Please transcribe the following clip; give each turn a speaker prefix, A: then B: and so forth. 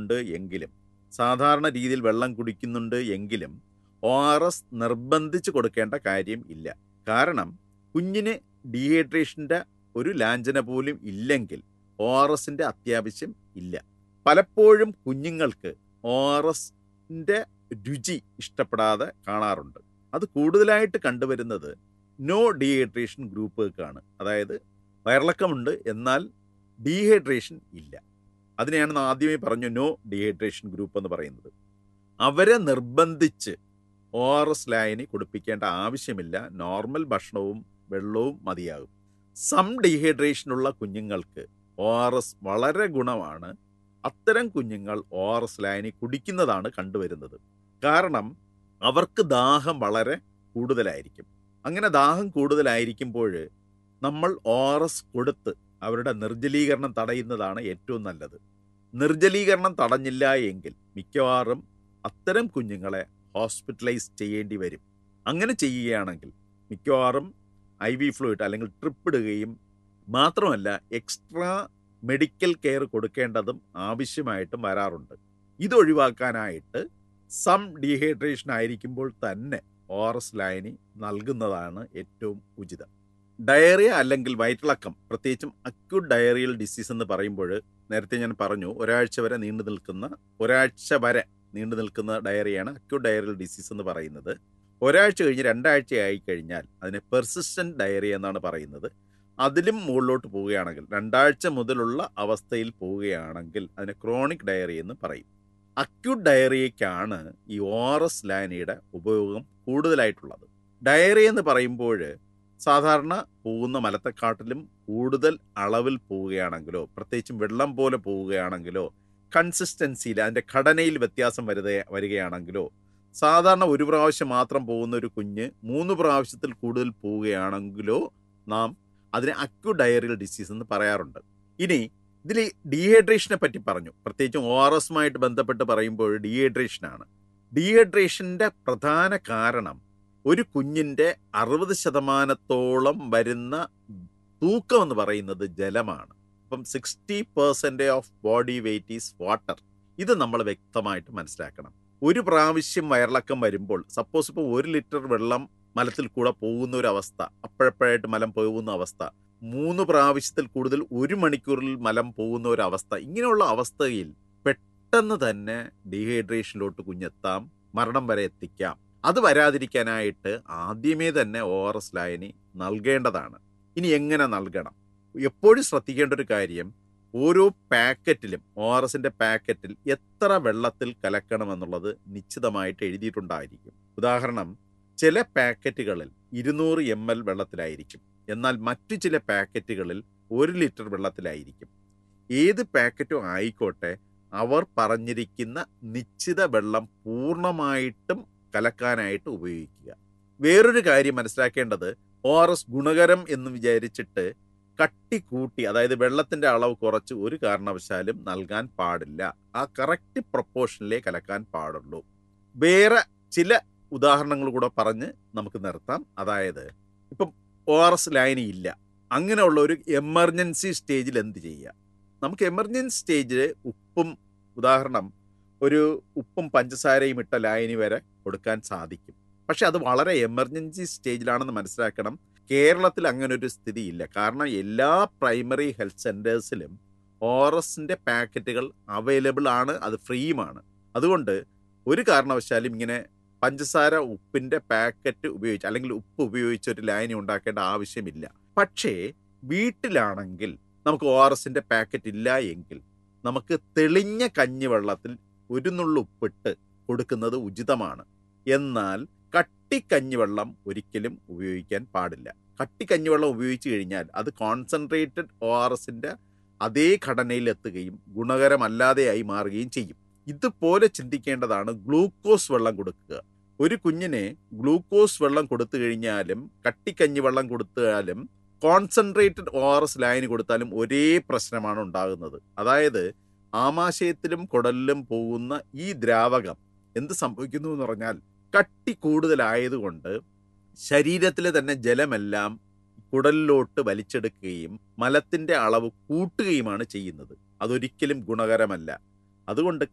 A: കുടിക്കുന്നുണ്ട് എങ്കിലും സാധാരണ രീതിയിൽ വെള്ളം കുടിക്കുന്നുണ്ട് എങ്കിലും ഒ ആർ എസ് നിർബന്ധിച്ച് കൊടുക്കേണ്ട കാര്യം ഇല്ല കാരണം കുഞ്ഞിന് ഡീഹൈഡ്രേഷൻ്റെ ഒരു ലാഞ്ചന പോലും ഇല്ലെങ്കിൽ ഒ ആർ എസിൻ്റെ അത്യാവശ്യം ഇല്ല പലപ്പോഴും കുഞ്ഞുങ്ങൾക്ക് ഒ ആർ എസിൻ്റെ രുചി ഇഷ്ടപ്പെടാതെ കാണാറുണ്ട് അത് കൂടുതലായിട്ട് കണ്ടുവരുന്നത് നോ ഡീഹൈഡ്രേഷൻ ഗ്രൂപ്പുകൾക്കാണ് അതായത് വയറിളക്കമുണ്ട് എന്നാൽ ഡീഹൈഡ്രേഷൻ ഇല്ല അതിനെയാണ് ആദ്യമേ പറഞ്ഞു നോ ഡീഹൈഡ്രേഷൻ ഗ്രൂപ്പ് എന്ന് പറയുന്നത് അവരെ നിർബന്ധിച്ച് ഒ ആർ എസ് ലായനി കൊടുപ്പിക്കേണ്ട ആവശ്യമില്ല നോർമൽ ഭക്ഷണവും വെള്ളവും മതിയാകും സം ഡീഹൈഡ്രേഷനുള്ള കുഞ്ഞുങ്ങൾക്ക് ഒ ആർ എസ് വളരെ ഗുണമാണ് അത്തരം കുഞ്ഞുങ്ങൾ ഒ ആർ എസ് ലായനി കുടിക്കുന്നതാണ് കണ്ടുവരുന്നത് കാരണം അവർക്ക് ദാഹം വളരെ കൂടുതലായിരിക്കും അങ്ങനെ ദാഹം കൂടുതലായിരിക്കുമ്പോൾ നമ്മൾ ഒ ആർ എസ് കൊടുത്ത് അവരുടെ നിർജ്ജലീകരണം തടയുന്നതാണ് ഏറ്റവും നല്ലത് നിർജ്ജലീകരണം തടഞ്ഞില്ല എങ്കിൽ മിക്കവാറും അത്തരം കുഞ്ഞുങ്ങളെ ഹോസ്പിറ്റലൈസ് ചെയ്യേണ്ടി വരും അങ്ങനെ ചെയ്യുകയാണെങ്കിൽ മിക്കവാറും ഐ വി ഫ്ലൂയിഡ് അല്ലെങ്കിൽ ട്രിപ്പ് ഇടുകയും മാത്രമല്ല എക്സ്ട്രാ മെഡിക്കൽ കെയർ കൊടുക്കേണ്ടതും ആവശ്യമായിട്ടും വരാറുണ്ട് ഇതൊഴിവാക്കാനായിട്ട് സം ഡീഹൈഡ്രേഷൻ ആയിരിക്കുമ്പോൾ തന്നെ ഒ ആർ എസ് ലൈനി നൽകുന്നതാണ് ഏറ്റവും ഉചിതം ഡയറിയ അല്ലെങ്കിൽ വയറ്റിളക്കം പ്രത്യേകിച്ചും അക്യൂട്ട് ഡയറിയൽ ഡിസീസ് എന്ന് പറയുമ്പോൾ നേരത്തെ ഞാൻ പറഞ്ഞു ഒരാഴ്ച വരെ നീണ്ടു നിൽക്കുന്ന ഒരാഴ്ച വരെ നീണ്ടു നിൽക്കുന്ന ഡയറിയാണ് അക്യൂട്ട് ഡയറിയൽ ഡിസീസ് എന്ന് പറയുന്നത് ഒരാഴ്ച കഴിഞ്ഞ് രണ്ടാഴ്ച ആയി കഴിഞ്ഞാൽ അതിനെ പെർസിസ്റ്റന്റ് ഡയറിയ എന്നാണ് പറയുന്നത് അതിലും മുകളിലോട്ട് പോവുകയാണെങ്കിൽ രണ്ടാഴ്ച മുതലുള്ള അവസ്ഥയിൽ പോവുകയാണെങ്കിൽ അതിനെ ക്രോണിക് ഡയറി എന്ന് പറയും അക്യൂട്ട് ഡയറിയയ്ക്കാണ് ഈ ഒ ആർ എസ് ലാനിയുടെ ഉപയോഗം കൂടുതലായിട്ടുള്ളത് ഡയറി എന്ന് പറയുമ്പോൾ സാധാരണ പോകുന്ന മലത്തെക്കാട്ടിലും കൂടുതൽ അളവിൽ പോവുകയാണെങ്കിലോ പ്രത്യേകിച്ചും വെള്ളം പോലെ പോവുകയാണെങ്കിലോ കൺസിസ്റ്റൻസിയിൽ അതിൻ്റെ ഘടനയിൽ വ്യത്യാസം വരുത വരികയാണെങ്കിലോ സാധാരണ ഒരു പ്രാവശ്യം മാത്രം പോകുന്ന ഒരു കുഞ്ഞ് മൂന്ന് പ്രാവശ്യത്തിൽ കൂടുതൽ പോവുകയാണെങ്കിലോ നാം അതിനെ അക്യു ഡയറിയൽ ഡിസീസ് എന്ന് പറയാറുണ്ട് ഇനി ഇതിൽ ഡീഹൈഡ്രേഷനെ പറ്റി പറഞ്ഞു പ്രത്യേകിച്ചും ഒ ആർ എസുമായിട്ട് ബന്ധപ്പെട്ട് പറയുമ്പോൾ ഡീഹൈഡ്രേഷനാണ് ഡീഹൈഡ്രേഷൻ്റെ പ്രധാന കാരണം ഒരു കുഞ്ഞിൻ്റെ അറുപത് ശതമാനത്തോളം വരുന്ന തൂക്കം എന്ന് പറയുന്നത് ജലമാണ് അപ്പം sixty percentage of body weight is water ഇത് നമ്മൾ വ്യക്തമായിട്ട് മനസ്സിലാക്കണം ഒരു പ്രാവശ്യം വയറിളക്കം വരുമ്പോൾ സപ്പോസ് ഇപ്പോൾ ഒരു ലിറ്റർ വെള്ളം മലത്തിൽ കൂടെ പോകുന്ന ഒരു അവസ്ഥ അപ്പോഴപ്പോഴായിട്ട് മലം പോകുന്ന അവസ്ഥ മൂന്ന് പ്രാവശ്യത്തിൽ കൂടുതൽ ഒരു മണിക്കൂറിൽ മലം പോകുന്ന ഒരു അവസ്ഥ ഇങ്ങനെയുള്ള അവസ്ഥയിൽ പെട്ടെന്ന് തന്നെ ഡീഹൈഡ്രേഷനിലോട്ട് കുഞ്ഞെത്താം മരണം വരെ എത്തിക്കാം അത് വരാതിരിക്കാനായിട്ട് ആദ്യമേ തന്നെ ഒ ആർ എസ് ലായനി നൽകേണ്ടതാണ് ഇനി എങ്ങനെ നൽകണം എപ്പോഴും ശ്രദ്ധിക്കേണ്ട ഒരു കാര്യം ഓരോ പാക്കറ്റിലും ഒ ആർ എസിന്റെ പാക്കറ്റിൽ എത്ര വെള്ളത്തിൽ കലക്കണമെന്നുള്ളത് നിശ്ചിതമായിട്ട് എഴുതിയിട്ടുണ്ടായിരിക്കും ഉദാഹരണം ചില പാക്കറ്റുകളിൽ ഇരുന്നൂറ് എം എൽ വെള്ളത്തിലായിരിക്കും എന്നാൽ മറ്റു ചില പാക്കറ്റുകളിൽ ഒരു ലിറ്റർ വെള്ളത്തിലായിരിക്കും ഏത് പാക്കറ്റും ആയിക്കോട്ടെ അവർ പറഞ്ഞിരിക്കുന്ന നിശ്ചിത വെള്ളം പൂർണ്ണമായിട്ടും കലക്കാനായിട്ട് ഉപയോഗിക്കുക വേറൊരു കാര്യം മനസ്സിലാക്കേണ്ടത് ഒ ആർ എസ് ഗുണകരം എന്ന് വിചാരിച്ചിട്ട് കട്ടി കൂട്ടി അതായത് വെള്ളത്തിന്റെ അളവ് കുറച്ച് ഒരു കാരണവശാലും നൽകാൻ പാടില്ല ആ കറക്റ്റ് പ്രൊപ്പോർഷനിലേ കലക്കാൻ പാടുള്ളൂ വേറെ ചില ഉദാഹരണങ്ങൾ കൂടെ പറഞ്ഞ് നമുക്ക് നിർത്താം അതായത് ഇപ്പം ഒ ആർ എസ് ലൈനി ഇല്ല അങ്ങനെയുള്ള ഒരു എമർജൻസി സ്റ്റേജിൽ എന്ത് ചെയ്യുക നമുക്ക് എമർജൻസി സ്റ്റേജിൽ ഉപ്പും ഉദാഹരണം ഒരു ഉപ്പും പഞ്ചസാരയും ഇട്ട ലായനി വരെ കൊടുക്കാൻ സാധിക്കും പക്ഷെ അത് വളരെ എമർജൻസി സ്റ്റേജിലാണെന്ന് മനസ്സിലാക്കണം കേരളത്തിൽ അങ്ങനെ ഒരു സ്ഥിതിയില്ല കാരണം എല്ലാ പ്രൈമറി ഹെൽത്ത് സെൻറ്റേഴ്സിലും ഓറസിൻ്റെ പാക്കറ്റുകൾ അവൈലബിൾ ആണ് അത് ഫ്രീയുമാണ് അതുകൊണ്ട് ഒരു കാരണവശാലും ഇങ്ങനെ പഞ്ചസാര ഉപ്പിൻ്റെ പാക്കറ്റ് ഉപയോഗിച്ച് അല്ലെങ്കിൽ ഉപ്പ് ഉപയോഗിച്ച് ഒരു ലൈനി ഉണ്ടാക്കേണ്ട ആവശ്യമില്ല പക്ഷേ വീട്ടിലാണെങ്കിൽ നമുക്ക് ഒ ആർ എസിൻ്റെ പാക്കറ്റ് ഇല്ല എങ്കിൽ നമുക്ക് തെളിഞ്ഞ കഞ്ഞിവെള്ളത്തിൽ ഒരു നുള്ളു ഉപ്പിട്ട് കൊടുക്കുന്നത് ഉചിതമാണ് എന്നാൽ കട്ടിക്കഞ്ഞിവെള്ളം ഒരിക്കലും ഉപയോഗിക്കാൻ പാടില്ല കട്ടിക്കഞ്ഞിവെള്ളം ഉപയോഗിച്ചു കഴിഞ്ഞാൽ അത് കോൺസെൻട്രേറ്റഡ് ഒ ആർ എസിൻ്റെ അതേ ഘടനയിൽ എത്തുകയും ഗുണകരമല്ലാതെയായി മാറുകയും ചെയ്യും ഇതുപോലെ ചിന്തിക്കേണ്ടതാണ് ഗ്ലൂക്കോസ് വെള്ളം കൊടുക്കുക ഒരു കുഞ്ഞിനെ ഗ്ലൂക്കോസ് വെള്ളം കൊടുത്തു കഴിഞ്ഞാലും കട്ടിക്കഞ്ഞി വെള്ളം കൊടുത്താലും കോൺസെൻട്രേറ്റഡ് ഒ ആർ എസ് ലൈന് കൊടുത്താലും ഒരേ പ്രശ്നമാണ് ഉണ്ടാകുന്നത് അതായത് ആമാശയത്തിലും കുടലിലും പോകുന്ന ഈ ദ്രാവകം എന്ത് സംഭവിക്കുന്നു എന്ന് പറഞ്ഞാൽ കട്ടി കൂടുതലായതുകൊണ്ട് ശരീരത്തിലെ തന്നെ ജലമെല്ലാം കുടലിലോട്ട് വലിച്ചെടുക്കുകയും മലത്തിൻ്റെ അളവ് കൂട്ടുകയുമാണ് ചെയ്യുന്നത് അതൊരിക്കലും ഗുണകരമല്ല അതുകൊണ്ട്